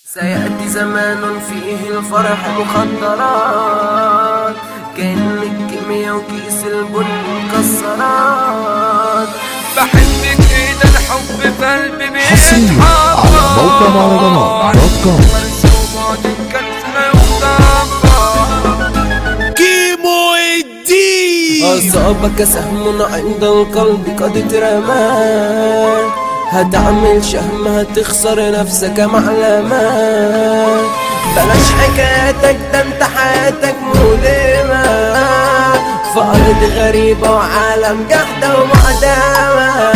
سيأتي زمان فيه الفرح مخدرات كأن الكيميا وكيس البن مكسرات بحبك ايه ده الحب في قلبي حصريا على موقع مهرجانات دوت كوم كيمو الدين أصابك سهم عند القلب قد اترمى هتعمل شهم هتخسر نفسك معلمة بلاش حكاياتك ده انت حياتك مؤلمة في أرض غريبة وعالم جحدة ومعدمة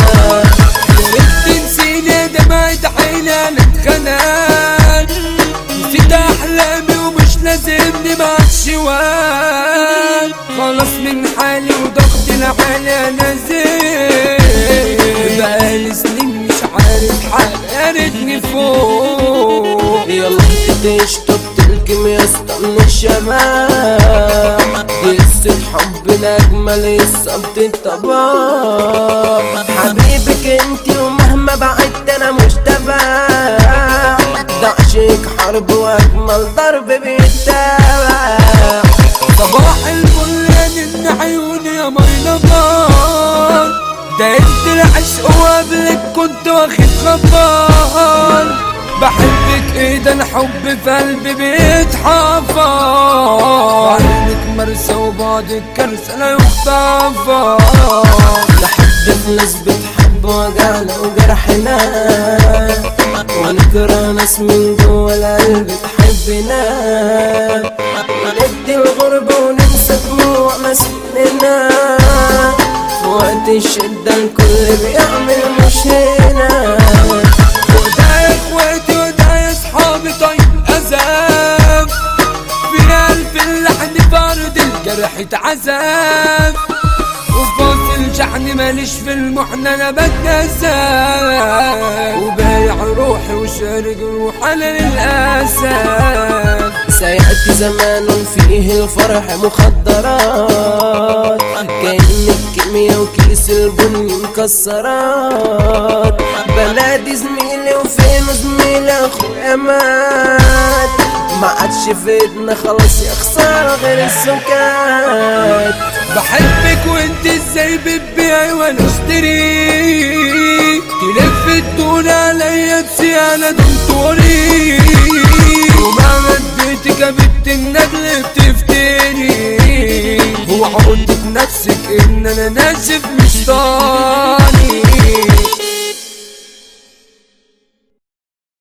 تنسيني دمعت عيني انا اتخنقت نسيت احلامي ومش لازمني مع الشوال خلاص من حالي وضغط العالي انا زين بقالي سنين مش عارف حالي يا ريتني فوق يلا تشطب تلكم يا استنى الشباب قصة حبنا أجمل الصبت الطباع حبيبك انت ومهما بعدت أنا مش تبع ده عشق حرب وأجمل ضرب بيتبع صباح الفل يا نن عيوني يا مينا بار ده انت العشق وقبلك كنت واخد خبر بحبك ايه ده الحب في قلبي بيتحفر عينك مرسى وبعدك كرسة لا يغتفر لحد في ناس بتحب وجعنا وجرحنا ونكره ناس من جوا القلب تحبنا وندي الغربة وننسى دموع مسكننا في وقت الشدة الكل بيعمل مش هنا وده يا اخواتي وده يا اصحابي طيب عذاب في قلب اللحن في ارض الجرح اتعذب وفاصل شحن ماليش في المحن انا بتنسى وبايع روحي وشارك روح على للاسف سيأتي زمان فيه الفرح مخدرات كأن الكيميا وكيس البن مكسرات بلادي زميلي وفين زميلي اخويا مات ما عادش فيدنا خلاص يا خسارة غير السكات بحبك وانت ازاي بتبيعي وانا اشتري تلف الدون عليا تسيانة دكتوري وما مديتك يا بنت النبل بتفتني وعودت نفسك ان انا ناشف مش طالع